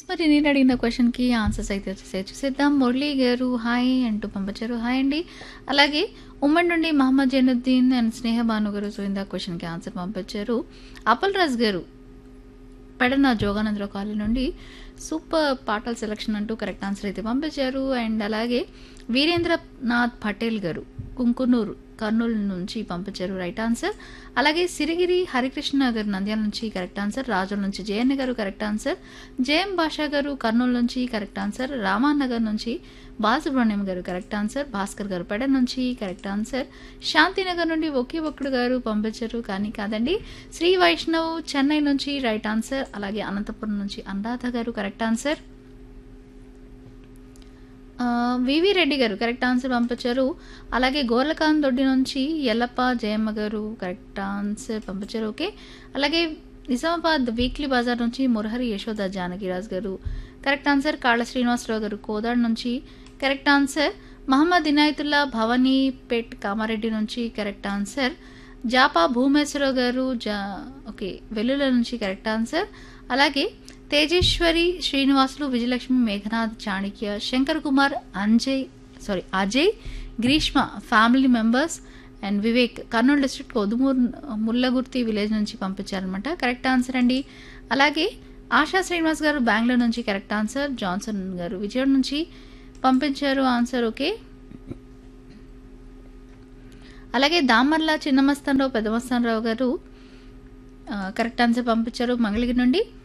మరి నేను అడిగిన క్వశ్చన్కి ఆన్సర్స్ అయితే వచ్చేసాయి చూసేద్దాం మురళి గారు హాయ్ అంటూ పంపించారు హాయ్ అండి అలాగే ఉమ్మడి నుండి మహమ్మద్ జైనుద్దీన్ అండ్ స్నేహ భాను గారు సో ఇందా క్వశ్చన్కి ఆన్సర్ పంపించారు అపల్ రాజ్ గారు పెడన జోగానందరావు కాలనీ నుండి సూపర్ పాటల సెలక్షన్ అంటూ కరెక్ట్ ఆన్సర్ అయితే పంపించారు అండ్ అలాగే వీరేంద్రనాథ్ పటేల్ గారు కుంకునూరు కర్నూలు నుంచి పంపించారు రైట్ ఆన్సర్ అలాగే సిరిగిరి హరికృష్ణ గారు నంద్యాల నుంచి కరెక్ట్ ఆన్సర్ రాజుల నుంచి జయన్న గారు కరెక్ట్ ఆన్సర్ జయం భాషా గారు కర్నూలు నుంచి కరెక్ట్ ఆన్సర్ రామానగర్ నుంచి బాలసుబ్రహ్మణ్యం గారు కరెక్ట్ ఆన్సర్ భాస్కర్ గారు పెడ నుంచి కరెక్ట్ ఆన్సర్ శాంతినగర్ నుండి ఒకే ఒక్కడు గారు పంపించారు కానీ కాదండి శ్రీ వైష్ణవ్ చెన్నై నుంచి రైట్ ఆన్సర్ అలాగే అనంతపురం నుంచి అనురాధ గారు కరెక్ట్ ఆన్సర్ ఆ, వివి రెడ్డి గారు కరెక్ట్ ఆన్సర్ పంపించారు అలాగే గోర్లకాంత్ దొడ్డి నుంచి ఎల్లప్ప జయమ్మ గారు కరెక్ట్ ఆన్సర్ పంపించారు ఓకే అలాగే నిజామాబాద్ వీక్లీ బజార్ నుంచి మురహరి యశోద జానకిరాజ్ గారు కరెక్ట్ ఆన్సర్ కాళ్ళ శ్రీనివాసరావు గారు కోదాడ్ నుంచి కరెక్ట్ ఆన్సర్ మహమ్మద్ ఇనాయతుల్లా భవానీ పేట్ కామారెడ్డి నుంచి కరెక్ట్ ఆన్సర్ జాపా భూమేశ్వరరావు గారు జా ఓకే వెల్లుల నుంచి కరెక్ట్ ఆన్సర్ అలాగే Tejeswari Srinivasulu Vijayalakshmi Meghanath Chanikya Shankar Kumar Anjay sorry Ajay Grishma family members and Vivek Kurnool district Kodumuru Mullagurthi village నుంచి పంపించారనమాట కరెక్ట్ ఆన్సర్ అండి అలాగే ఆశా శ్రీనివాస్ గారు బెంగళూరు నుంచి కరెక్ట్ ఆన్సర్ జాన్సన్ గారు విజయవాడ నుంచి పంపించారు ఆన్సర్ ఓకే అలాగే దామర్ల చిన్నమస్తానరావు పెద్దమస్తానరావు గారు ఆ, కరెక్ట్ ఆన్సర్ పంపించారు మంగళగిరి నుండి